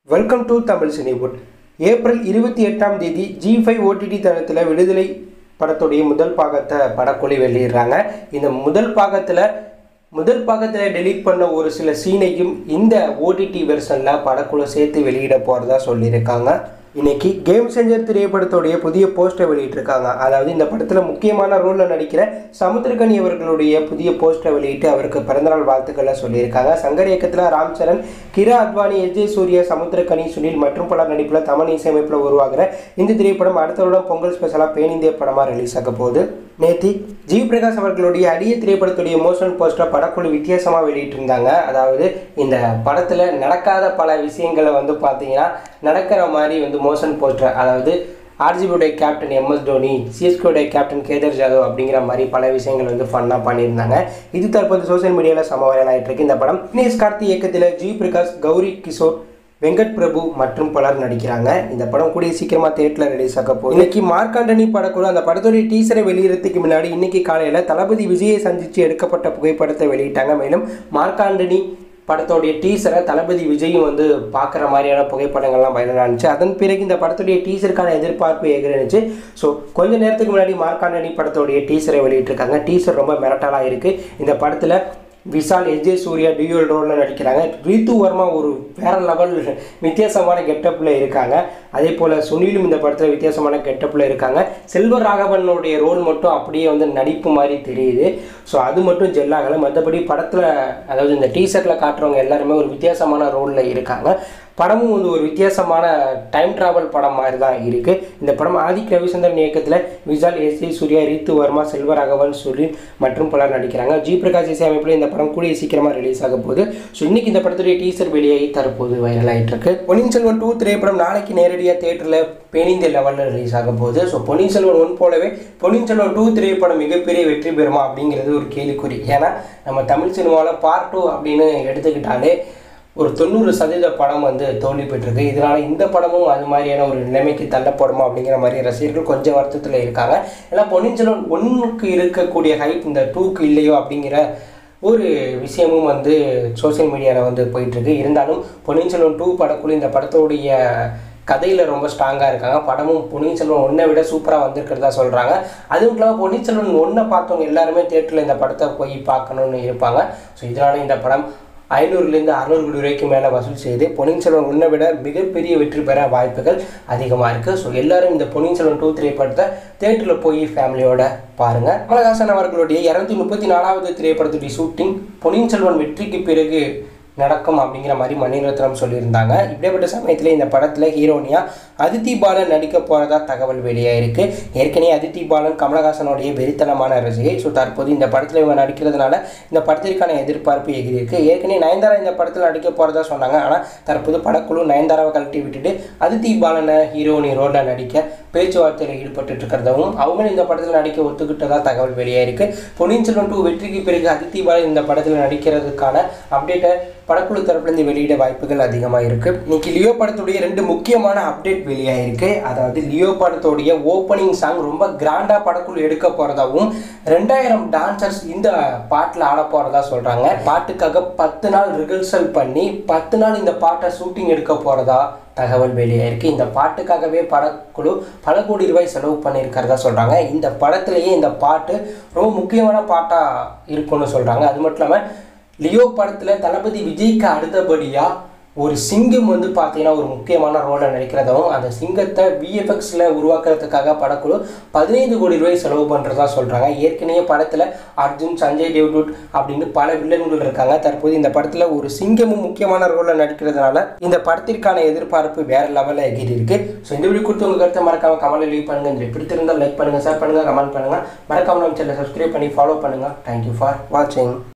welcome to Tamil Cinewood April இருபத்தி எட்டாம் தேதி ஜி ஃபைவ் ஓடிடி தளத்தில் விடுதலை படத்துடைய முதல் பாகத்தை படக்குழு வெளியிடுறாங்க இந்த முதல் பாகத்தில் முதல் பாகத்தில் டெலீட் பண்ண ஒரு சில சீனையும் இந்த ஓடிடி வெர்ஷனில் படக்குழு சேர்த்து வெளியிட போகிறதா சொல்லியிருக்காங்க இன்னைக்கு கேம் செஞ்சர் திரைப்படத்துடைய புதிய போஸ்டர் வெளியிட்டிருக்காங்க அதாவது இந்த படத்தில் முக்கியமான ரோலில் நடிக்கிற சமுத்திரகனி அவர்களுடைய புதிய போஸ்டரை வெளியிட்டு அவருக்கு பிறந்தநாள் வாழ்த்துக்களை சொல்லியிருக்காங்க சங்கர் இயக்கத்தில் ராம் சரண் கிரா அத்வானி எஸ் ஜே சூர்யா சமுத்திரகனி சுனில் மற்றும் பல நடிப்பில் தமிழ் இசையமைப்பில் உருவாகிற இந்த திரைப்படம் அடுத்த வருடம் பொங்கல் ஸ்பெஷலாக பேனிந்திய படமாக ரிலீஸ் ஆக போகுது நேத்தி ஜி பிரகாஷ் அவர்களுடைய அடிய திரைப்படத்துடைய மோஷன் போஸ்டரை படக்குழு வித்தியாசமாக வெளியிட்டிருந்தாங்க அதாவது இந்த படத்தில் நடக்காத பல விஷயங்களை வந்து பார்த்தீங்கன்னா நடக்கிற மாதிரி வந்து மோஷன் போஸ்டர் அதாவது ஆர்ஜிபியுடைய கேப்டன் எம்எஸ் தோனி சிஎஸ்கேடைய கேப்டன் கேதர் ஜாதவ் அப்படிங்கிற மாதிரி பல விஷயங்கள் வந்து ஃபன்னாக பண்ணியிருந்தாங்க இது தற்போது சோஷியல் மீடியாவில் சம வைரல் ஆயிட்டு இருக்கு இந்த படம் தினேஷ் கார்த்தி இயக்கத்தில் ஜி பிரகாஷ் கௌரி கிஷோர் வெங்கட் பிரபு மற்றும் பலர் நடிக்கிறாங்க இந்த படம் கூடிய சீக்கிரமா தேட்டரில் ரிலீஸ் ஆக போகுது இன்னைக்கு மார்க்காண்டனி படக்குழு அந்த படத்துடைய டீசரை வெளியிடறதுக்கு முன்னாடி இன்னைக்கு காலையில் தளபதி விஜயை சந்திச்சு எடுக்கப்பட்ட புகைப்படத்தை வெளியிட்டாங்க மேலும் மார்க்காண்டனி படத்தோடைய டீசரை தளபதி விஜயும் வந்து பார்க்குற மாதிரியான புகைப்படங்கள்லாம் வைரலாக இருந்துச்சு அதன் பிறகு இந்த படத்துடைய டீசருக்கான எதிர்பார்ப்பு எகிருந்துச்சு ஸோ கொஞ்ச நேரத்துக்கு முன்னாடி மார்க்காண்டனி படத்தோடைய டீசரை வெளியிட்டிருக்காங்க டீசர் ரொம்ப மிரட்டலாக இருக்குது இந்த படத்தில் விஷால் எஜே சூர்யா டியூல் ரோலில் நடிக்கிறாங்க ரீத்து வர்மா ஒரு வேற லெவல் வித்தியாசமான கெட்டப்பில் இருக்காங்க அதே போல் சுனிலும் இந்த படத்தில் வித்தியாசமான கெட்டப்பில் இருக்காங்க செல்வ ராகவனுடைய ரோல் மட்டும் அப்படியே வந்து நடிப்பு மாதிரி தெரியுது ஸோ அது மட்டும் ஜெல்லாகலை மற்றபடி படத்தில் அதாவது இந்த டீசர்ட்டில் காட்டுறவங்க எல்லாருமே ஒரு வித்தியாசமான ரோலில் இருக்காங்க படமும் வந்து ஒரு வித்தியாசமான டைம் டிராவல் படம் மாதிரி தான் இருக்குது இந்த படம் ஆதிக் ரவிச்சந்திரன் இயக்கத்தில் விஷால் எஸ் ஏ சூர்யா ரீத்து வர்மா செல்வராகவன் சுனில் மற்றும் பலர் நடிக்கிறாங்க ஜி பிரகாஷ் இசையமைப்பில் இந்த படம் கூடிய சீக்கிரமாக ரிலீஸ் ஆக போகுது ஸோ இன்னைக்கு இந்த படத்துடைய டீசர் வெளியாகி தற்போது வைரல் ஆகிட்டு இருக்கு பொன்னியின் செல்வன் டூ திரைப்படம் நாளைக்கு நேரடியாக தேட்டரில் பேணிந்த லெவலில் ரிலீஸ் ஆக போகுது ஸோ பொன்னியின் செல்வன் ஒன் போலவே பொன்னியின் செல்வன் டூ திரைப்படம் மிகப்பெரிய வெற்றி பெறுமா அப்படிங்கிறது ஒரு கேள்விக்குறி ஏன்னா நம்ம தமிழ் சினிமாவில் பார்ட் டூ அப்படின்னு எடுத்துக்கிட்டாலே ஒரு தொண்ணூறு சதவீத படம் வந்து தோல்வி பெற்றிருக்கு இதனால் இந்த படமும் அது மாதிரியான ஒரு நிலைமைக்கு தள்ளப்படுமா அப்படிங்கிற மாதிரி ரசிகர்கள் கொஞ்சம் வருத்தத்தில் இருக்காங்க ஏன்னா பொன்னியின் செல்வன் ஒன்றுக்கு இருக்கக்கூடிய ஹைப் இந்த டூக்கு இல்லையோ அப்படிங்கிற ஒரு விஷயமும் வந்து சோஷியல் மீடியாவில் வந்து போயிட்டுருக்கு இருந்தாலும் பொன்னியின் செல்வன் டூ படக்குழு இந்த படத்தோடைய கதையில் ரொம்ப ஸ்ட்ராங்காக இருக்காங்க படமும் பொன்னியின் செல்வன் ஒன்றை விட சூப்பராக வந்திருக்கிறதா சொல்கிறாங்க அதுவும் இல்லாமல் பொன்னியின் செல்வன் ஒன்றை பார்த்தவங்க எல்லாருமே தேட்டரில் இந்த படத்தை போய் பார்க்கணுன்னு இருப்பாங்க ஸோ இதனால் இந்த படம் ஐநூறுலேருந்து அறுநூறு கோடி ரூபாய்க்கு மேலே வசூல் செய்து பொன்னியின் செல்வன் ஒன்றை விட மிகப்பெரிய வெற்றி பெற வாய்ப்புகள் அதிகமாக இருக்குது ஸோ எல்லாரும் இந்த பொன்னியின் செல்வன் டூ திரைப்படத்தை தேட்டரில் போய் ஃபேமிலியோட பாருங்கள் கமலஹாசன் அவர்களுடைய இரநூத்தி முப்பத்தி நாலாவது திரைப்படத்துடைய ஷூட்டிங் பொன்னியின் செல்வன் வெற்றிக்கு பிறகு நடக்கும் அப்படிங்கிற மாதிரி மணிரத்னம் சொல்லியிருந்தாங்க இப்படிப்பட்ட சமயத்தில் இந்த படத்தில் ஹீரோனியா அதித்தி பாலன் நடிக்க போகிறதா தகவல் வெளியாயிருக்கு ஏற்கனவே அதித்தி பாலன் கமலஹாசனுடைய வெறித்தனமான ரசிகை ஸோ தற்போது இந்த படத்தில் இவங்க நடிக்கிறதுனால இந்த படத்திற்கான எதிர்பார்ப்பு எகிரிருக்கு ஏற்கனவே நயன்தாரா இந்த படத்தில் நடிக்க போகிறதா சொன்னாங்க ஆனால் தற்போது படக்குழு நயன்தாராவை கழட்டி விட்டுட்டு அதித்தி பாலனை ஹீரோனி ரோலில் நடிக்க பேச்சுவார்த்தையில் ஈடுபட்டு இருக்கிறதாவும் அவங்களும் இந்த படத்தில் நடிக்க ஒத்துக்கிட்டதா தகவல் வெளியாயிருக்கு பொன்னியின் செல்வன் டூ வெற்றிக்கு பிறகு அதித்தி பாலன் இந்த படத்தில் நடிக்கிறதுக்கான அப்டேட்டை படக்குழு தரப்புலேருந்து வெளியிட வாய்ப்புகள் அதிகமாக இருக்கு இன்னைக்கு லியோ படத்துடைய ரெண்டு முக்கியமான அப்டேட் வெளியாயிருக்கு அதாவது லியோ படத்துடைய ஓப்பனிங் சாங் ரொம்ப கிராண்டாக படக்குழு எடுக்க போகிறதாவும் ரெண்டாயிரம் டான்சர்ஸ் இந்த பாட்டில் ஆட போகிறதா சொல்கிறாங்க பாட்டுக்காக பத்து நாள் ரிஹர்சல் பண்ணி பத்து நாள் இந்த பாட்டை ஷூட்டிங் எடுக்க போகிறதா தகவல் வெளியாயிருக்கு இந்த பாட்டுக்காகவே படக்குழு பல கோடி ரூபாய் செலவு பண்ணியிருக்கிறதா சொல்கிறாங்க இந்த படத்துலேயே இந்த பாட்டு ரொம்ப முக்கியமான பாட்டாக இருக்கும்னு சொல்கிறாங்க அது மட்டும் இல்லாமல் லியோ படத்தில் தளபதி விஜய்க்கு அடுத்தபடியாக ஒரு சிங்கம் வந்து பார்த்தீங்கன்னா ஒரு முக்கியமான ரோலை நடிக்கிறதாவும் அந்த சிங்கத்தை விஎஃப்எக்ஸில் உருவாக்குறதுக்காக படக்குழு பதினைந்து கோடி ரூபாய் செலவு பண்ணுறதா சொல்கிறாங்க ஏற்கனவே படத்தில் அர்ஜுன் சஞ்சய் தேவ்டூட் அப்படின்னு பல வில்லன்கள் இருக்காங்க தற்போது இந்த படத்தில் ஒரு சிங்கமும் முக்கியமான ரோலில் நடிக்கிறதுனால இந்த படத்திற்கான எதிர்பார்ப்பு வேற லெவலில் எகிரி இருக்கு ஸோ இந்த வீடியோ கொடுத்து உங்கள் கருத்தை மறக்காம கமெண்ட்ல லீவ் பண்ணுங்க இந்த பிடித்திருந்தால் லைக் பண்ணுங்கள் ஷேர் பண்ணுங்கள் கமெண்ட் பண்ணுங்கள் மறக்காம நம்ம சேனலை சப்ஸ்கிரைப் பண்ணி ஃபாலோ பண்ணுங்கள் தேங்க்யூ ஃபார் வாட்சிங்